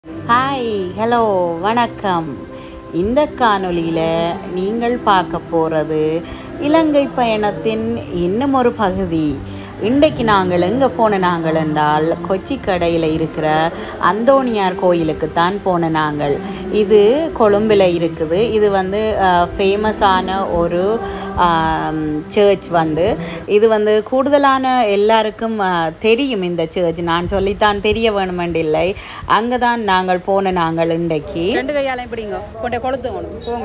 Hi hello வணக்கம் இந்த காணொளியில் நீங்கள் பார்க்க போகிறது இலங்கை பயணத்தின் இன்னும் ஒரு பகுதி இன்றைக்கு நாங்கள் எங்கே போன நாங்கள் என்றால் கொச்சி கடையில் இருக்கிற அந்தோணியார் கோயிலுக்கு தான் போன நாங்கள் இது கொழும்பில் இருக்குது இது வந்து ஃபேமஸான ஒரு சர்ச் வந்து இது வந்து கூடுதலான எல்லாருக்கும் அஹ், தெரியும் இந்த சர்ச் நான் சொல்லித்தான் தெரிய வேணுமென்றில்லை அங்கே தான் நாங்கள் போன நாங்கள் இன்றைக்கு ரெண்டு கையாலையும் பிடிங்க கொண்டே கொளுத்து போங்க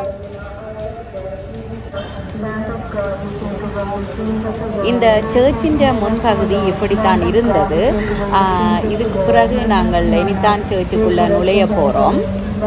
இந்த சர்ச்சின் முன்பகுதி இப்படித்தான் இருந்தது ஆஹ், இதுக்கு பிறகு நாங்கள் இனித்தான் சர்ச்சுக்குள்ளே நுழைய போகிறோம்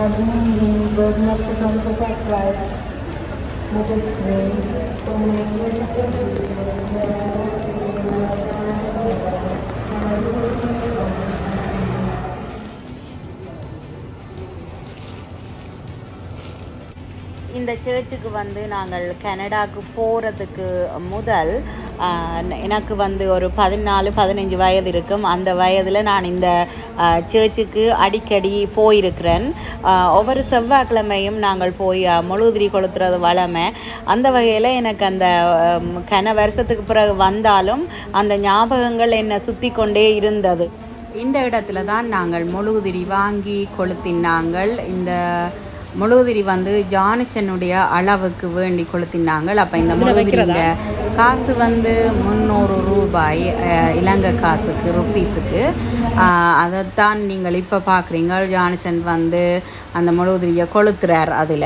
இந்த சர்ச்சுக்கு வந்து நாங்கள் கனடாக்கு போகிறதுக்கு முதல் ஆஹ், எனக்கு வந்து ஒரு பதினாலு பதினஞ்சு வயது இருக்கும் அந்த வயதில் நான் இந்த ஆஹ், சர்ச்சுக்கு அடிக்கடி போயிருக்கிறேன் ஆஹ், ஒவ்வொரு செவ்வாய்க்கிழமையும் நாங்கள் போய் ஆஹ், முழுதிரி கொளுத்துறது வளமை அந்த வகையில் எனக்கு அந்த ஆம், கன வருஷத்துக்கு பிறகு வந்தாலும் அந்த ஞாபகங்கள் என்னை சுற்றி கொண்டே இருந்தது இந்த இடத்துல தான் நாங்கள் முழுதிரி வாங்கி கொளுத்தினாங்கள் இந்த முழுதிரி வந்து ஜானிசனுடைய அளவுக்கு வேண்டி கொளுத்தினாங்க அப்போ இந்த முழுதிரிங்க காசு வந்து முந்நூறு ரூபாய் அஹ், இலங்கை காசுக்கு ருப்பீஸுக்கு அதைத்தான் நீங்கள் இப்போ பார்க்குறீங்க ஜானிசன் வந்து அந்த முழுதிரியை கொளுத்துறார் அதில்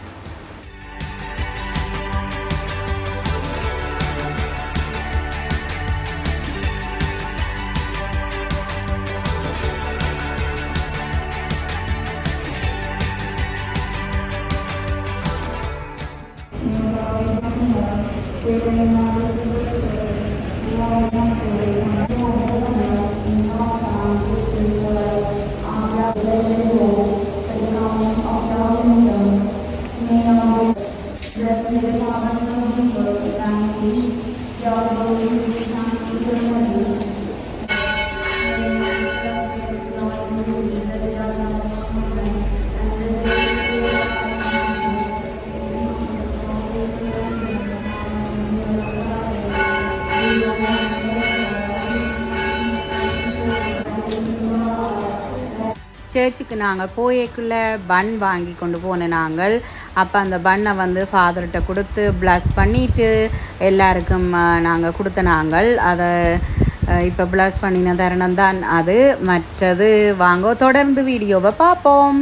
சர்ச்சுக்கு நாங்கள் போயக்குள்ள பன் வாங்கி கொண்டு போன நாங்கள் அப்போ அந்த பண்ணை வந்து ஃபாதர்கிட்ட கொடுத்து ப்ளஸ் பண்ணிட்டு எல்லாருக்கும் நாங்கள் கொடுத்த நாங்கள் அதை இப்போ ப்ளஸ் பண்ணின தருணம் தான் அது மற்றது வாங்க தொடர்ந்து வீடியோவை பார்ப்போம்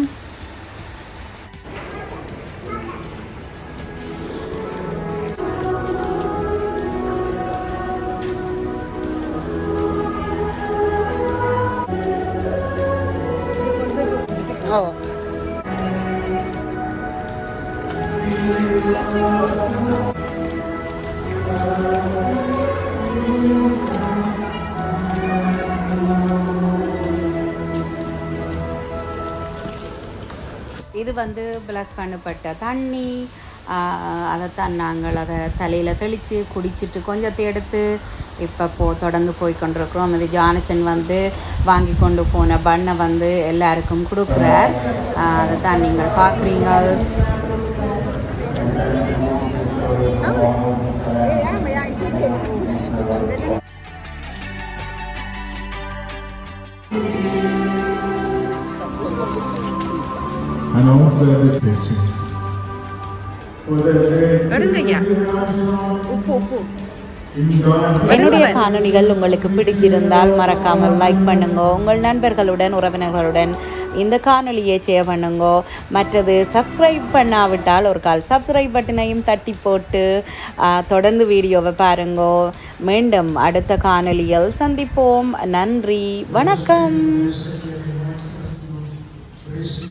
ஓ இது வந்து ப்ளஸ் பண்ணப்பட்ட தண்ணி ஆஹ், அதைத்தான் நாங்கள் அதை தலையில் தெளித்து குடிச்சிட்டு கொஞ்சத்தை எடுத்து இப்போ போ தொடர்ந்து போய் கொண்டிருக்கிறோம் இது ஜானசன் வந்து வாங்கி கொண்டு போன பண்ணை வந்து எல்லாருக்கும் கொடுக்குறார் ஆஹ், அதைத்தான் நீங்கள் பார்க்குறீங்க and also the spaces. For the எடுங்க ஐயா உப்பு உப்பு in God என்னுடைய காணொளிகள் உங்களுக்கு பிடிச்சிருந்தால் மறக்காமல் லைக் பண்ணுங்க உங்கள் நண்பர்களுடன் உறவினர்களுடன் இந்த காணொளியை ஷேர் பண்ணுங்க மற்றது சப்ஸ்கிரைப் பண்ணாவிட்டால் ஒரு கால் சப்ஸ்கிரைப் பட்டனையும் தட்டி போட்டு ஆ, தொடர்ந்து வீடியோவை பாருங்க மீண்டும் அடுத்த காணொளியில் சந்திப்போம் நன்றி வணக்கம்